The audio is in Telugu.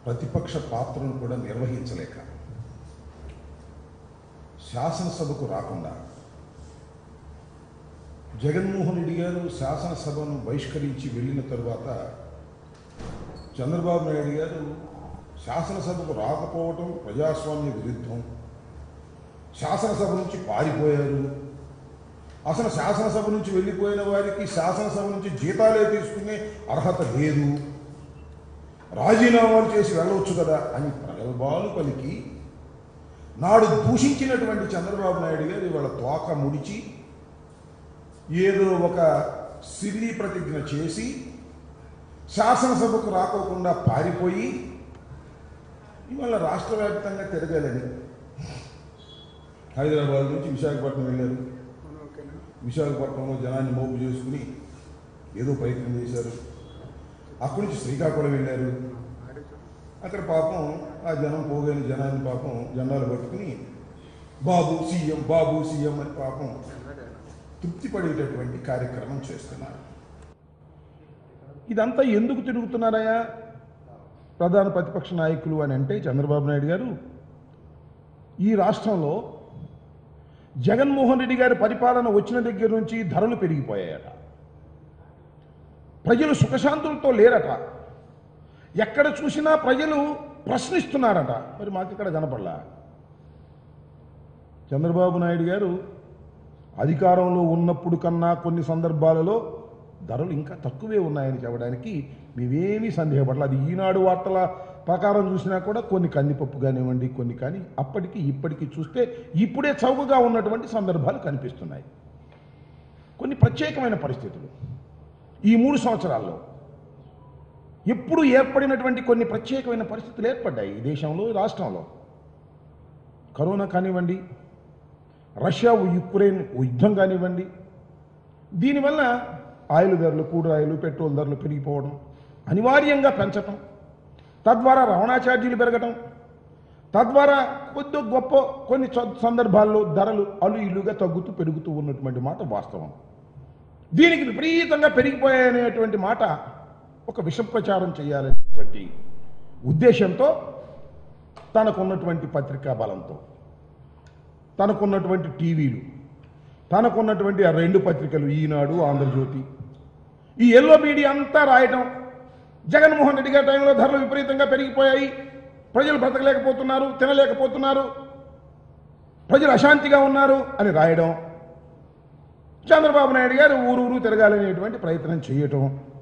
ప్రతిపక్ష పాత్రను కూడా నిర్వహించలేక శాసనసభకు రాకుండా జగన్మోహన్ రెడ్డి గారు శాసనసభను బహిష్కరించి వెళ్ళిన తరువాత చంద్రబాబు నాయుడు గారు శాసనసభకు రాకపోవటం ప్రజాస్వామ్య విరుద్ధం శాసనసభ నుంచి పారిపోయారు అసలు శాసనసభ నుంచి వెళ్ళిపోయిన వారికి శాసనసభ నుంచి జీతాలే తీసుకునే అర్హత లేదు రాజీనామాలు చేసి వెళ్ళవచ్చు కదా అని ప్రగల్భాలు పలికి నాడు దూషించినటువంటి చంద్రబాబు నాయుడు గారు ఇవాళ తోక ముడిచి ఏదో ఒక సిరి ప్రతిజ్ఞ చేసి శాసనసభకు రాకోకుండా పారిపోయి ఇవాళ రాష్ట్ర వ్యాప్తంగా తిరగాలని హైదరాబాద్ నుంచి విశాఖపట్నం వెళ్ళారు విశాఖపట్నంలో జనాన్ని మోపు చేసుకుని ఏదో ప్రయత్నం చేశారు అక్కడి నుంచి శ్రీకాకుళం వెళ్ళారు అక్కడ పాపం ఆ జనం పోగైన జనాన్ని పాపం జెండాలు పట్టుకుని బాబు సీఎం బాబు సీఎం అని పాపం తృప్తి పడేటటువంటి కార్యక్రమం చేస్తున్నారు ఇదంతా ఎందుకు తిరుగుతున్నారయ్యా ప్రధాన ప్రతిపక్ష నాయకులు అని అంటే చంద్రబాబు నాయుడు గారు ఈ రాష్ట్రంలో జగన్మోహన్ రెడ్డి గారి పరిపాలన వచ్చిన దగ్గర నుంచి ధరలు పెరిగిపోయాయట ప్రజలు సుఖశాంతులతో లేరట ఎక్కడ చూసినా ప్రజలు ప్రశ్నిస్తున్నారట మరి మాకు ఇక్కడ కనపడలా చంద్రబాబు నాయుడు గారు అధికారంలో ఉన్నప్పుడు కన్నా కొన్ని సందర్భాలలో ధరలు ఇంకా తక్కువే ఉన్నాయని చెప్పడానికి మేమేమీ సందేహపడలేదు అది ఈనాడు వార్తల ప్రకారం చూసినా కూడా కొన్ని కందిపప్పు కానివ్వండి కొన్ని కానీ అప్పటికి ఇప్పటికి చూస్తే ఇప్పుడే చౌకగా ఉన్నటువంటి సందర్భాలు కనిపిస్తున్నాయి కొన్ని ప్రత్యేకమైన పరిస్థితులు ఈ మూడు సంవత్సరాల్లో ఎప్పుడు ఏర్పడినటువంటి కొన్ని ప్రత్యేకమైన పరిస్థితులు ఏర్పడ్డాయి ఈ దేశంలో ఈ రాష్ట్రంలో కరోనా కానివ్వండి రష్యా యుక్రెయిన్ యుద్ధం కానివ్వండి దీనివల్ల ఆయిల్ ధరలు క్రూడ్ ఆయిల్ పెట్రోల్ ధరలు పెరిగిపోవడం అనివార్యంగా పెంచటం తద్వారా రవాణా ఛార్జీలు పెరగటం తద్వారా కొద్ది గొప్ప కొన్ని చ- సందర్భాల్లో ధరలు అలు ఇల్లుగా తగ్గుతూ పెరుగుతూ ఉన్నటువంటి మాట వాస్తవం దీనికి విపరీతంగా పెరిగిపోయాయనేటువంటి మాట ఒక విష ప్రచారం చేయాలనేటువంటి ఉద్దేశంతో తనకున్నటువంటి పత్రికా బలంతో తనకున్నటువంటి టీవీలు తనకున్నటువంటి ఆ రెండు పత్రికలు ఈనాడు ఆంధ్రజ్యోతి ఈ ఎల్లో మీడియా అంతా రాయటం జగన్మోహన్ రెడ్డి గారి టైంలో ధరలు విపరీతంగా పెరిగిపోయాయి ప్రజలు బ్రతకలేకపోతున్నారు తినలేకపోతున్నారు ప్రజలు అశాంతిగా ఉన్నారు అని రాయడం చంద్రబాబు నాయుడు గారు ఊరు ఊరు తిరగాలనేటువంటి ప్రయత్నం చేయటం